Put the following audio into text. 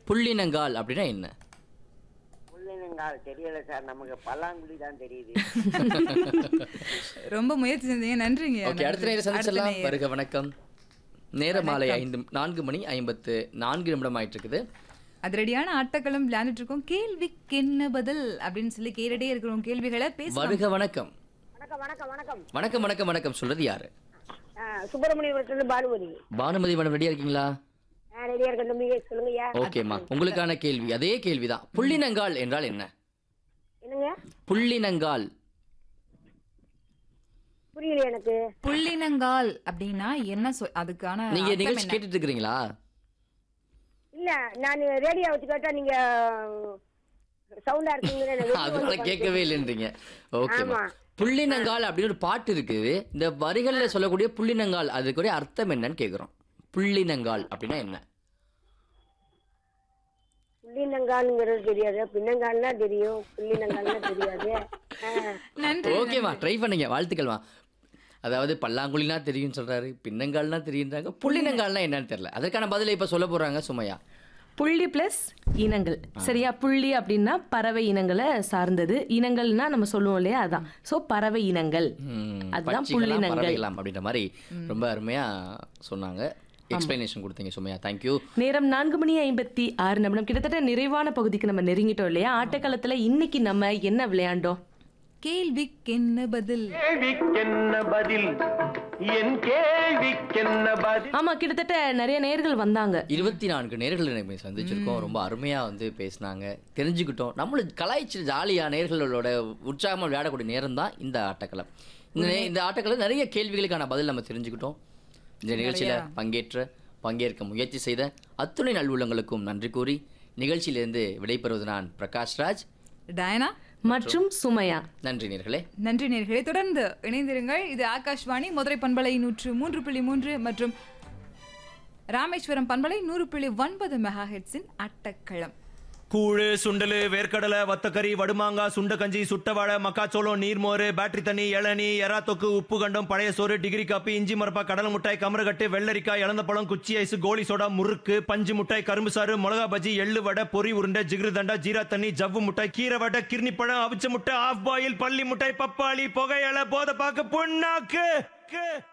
புள்ளினங்கால் அப்படின்னா என்ன புள்ளினங்கால் தெரியல சார் நமக்கு பல்லாங்குழி தான் தெரியுது ரொம்ப முயற்சி செஞ்சீங்க நன்றிங்க ஓகே அடுத்த நேரம் அடுத்த சந்திச்சிடலாம் நேயர். வருக வணக்கம் நேர மாலை ஐந்து நான்கு மணி ஐம்பத்து நான்கு நிமிடம் ஆயிட்டு இருக்குது அதிரடியான ஆட்டக்களம் விளையாண்டுட்டு இருக்கோம் கேள்விக்கு என்ன பதில் அப்படின்னு சொல்லி கேட்டுட்டே இருக்கிறோம் கேள்விகளை பேச வருக வணக்கம் வணக்கம் வணக்கம் வணக்கம் வணக்கம் வணக்கம் வணக்கம் சொல்றது யாரு சுப்பிரமணியபுரத்துல பானுமதி பானுமதி மேடம் ரெடியா இருக்கீங்களா ரெடியா இருக்க தம்பி சொல்லுங்கய்யா ஓகேம்மா உங்களுக்கான கேள்வி அதே கேள்விதான் புள்ளினங்கால் என்றால் என்ன என்னங்க புள்ளினங்கால் புரியல எனக்கு புள்ளினங்கால் அப்படின்னா என்ன சொல் அதுக்கான நீங்க அர்த்தம் நிகழ்ச்சி என்ன? கேட்டுட்டு இருக்கிறீங்களா இல்ல நான் ரேடியோ வச்சு கேட்டா நீங்க சவுண்டா இருக்கீங்கன்னு எனக்கு வெளிய அதனால வந்து கேட்கவே இல்லைன்றீங்க ஓகேம்மா ஆமா. புள்ளினங்கால் அப்படின்னு ஒரு பாட்டு இருக்குது இந்த வரிகள்ல சொல்லக்கூடிய புள்ளினங்கால் அதுக்குரிய அர்த்தம் என்னன்னு கேக்குறோம் புள்ளினங்கால் அப்படின்னா என்ன புள்ளினங்கால்ங்கிறது தெரியாது பின்னங்கால்னா தெரியும் புள்ளினங்கால்னா தெரியாது ஆ. நன்றி ஓகேம்மா ட்ரை பண்ணுங்க வாழ்த்துக்கள்மா அதாவது பல்லாங்குழினா தெரியும் சொல்றாரு பின்னங்கால்னா தெரியுன்றாங்க புள்ளினங்கால்னா என்னன்னு தெரியல அதற்கான பதிலை இப்ப சொல்ல போறாங்க சுமையா புள்ளி பிளஸ் இனங்கள் சரியா புள்ளி அப்படின்னா பறவை இனங்களை சார்ந்தது இனங்கள்னா நம்ம சொல்லுவோம் இல்லையா அதான் சோ பறவை இனங்கள் ம், அதுதான் பட்சிகளா, புள்ளினங்கள் பறவைகளாம் அப்படின்ற மாதிரி ரொம்ப அருமையா சொன்னாங்க எக்ஸ்பிளனேஷன் கொடுத்தீங்க சுமையா தேங்க்யூ நேரம் நான்கு மணி ஐம்பத்தி ஆறு நிமிடம் கிட்டத்தட்ட நிறைவான பகுதிக்கு நம்ம நெருங்கிட்டோம் இல்லையா ஆட்டக்காலத்துல இன்னைக்கு நம்ம என்ன விளையாண்டோம் கேள்விக்கு என்ன பதில் கேள்விக்கென்ன பதில் என் கேள்விக்கென்ன பதில் ஆமா கிட்டத்தட்ட நிறைய நேர்கள் வந்தாங்க இருபத்தி நான்கு நேர்களை நம்ம சந்திச்சிருக்கோம் ரொம்ப அருமையா வந்து பேசினாங்க தெரிஞ்சுக்கிட்டோம் நம்மளும் கலாய்ச்சி ஜாலியா நேர்களோட உற்சாகமா விளையாடக்கூடிய நேரம் தான் இந்த ஆட்டக்களம் இந்த நே- இந்த ஆட்டக்களம் நிறைய கேள்விகளுக்கான பதில் நம்ம தெரிஞ்சுக்கிட்டோம் இந்த நிகழ்ச்சியில பங்கேற்ற பங்கேற்க முயற்சி செய்த அத்துணை நல்வுள்ளங்களுக்கும் நன்றி கூறி நிகழ்ச்சியிலிருந்து விடைபெறுவது நான் பிரகாஷ் ராஜ் டயனா மற்றும் சுமையா நன்றி நேர்களே நன்றி நேர்களே தொடர்ந்து இணைந்திருங்கள் இது ஆகாஷ்வாணி மதுரை பண்பலை நூற்று மூன்று புள்ளி மூன்று மற்றும் ராமேஸ்வரம் பண்பலை நூறு புள்ளி ஒன்பது மெகா ஹெட்ஸின் அட்டக்களம் கூழு சுண்டலு வேர்க்கடலை வத்தக்கறி வடுமாங்காய் சுண்ட கஞ்சி சுட்டவாழை மக்காச்சோளம் நீர்மோரு பேட்டரி தண்ணி இளநீ எறா தொக்கு உப்பு கண்டம் பழைய சோறு டிகிரி காப்பி இஞ்சி மரப்பா கடலை மிட்டாய் கமரகட்டு வெள்ளரிக்காய் இளந்த பழம் குச்சி ஐஸ் கோலி சோடா முறுக்கு பஞ்சு மிட்டாய் கரும்பு சாறு மிளகா பஜ்ஜி எள்ளு வடை பொரி உருண்டை ஜிகிரு தண்டா ஜீரா தண்ணி ஜவ்வு மிட்டாய் கீரை வடை கிர்னி பழம் அவிச்ச முட்டை ஆஃப் பாயில் பள்ளி மிட்டாய் பப்பாளி புகையலை போதை பாக்கு புண்ணாக்கு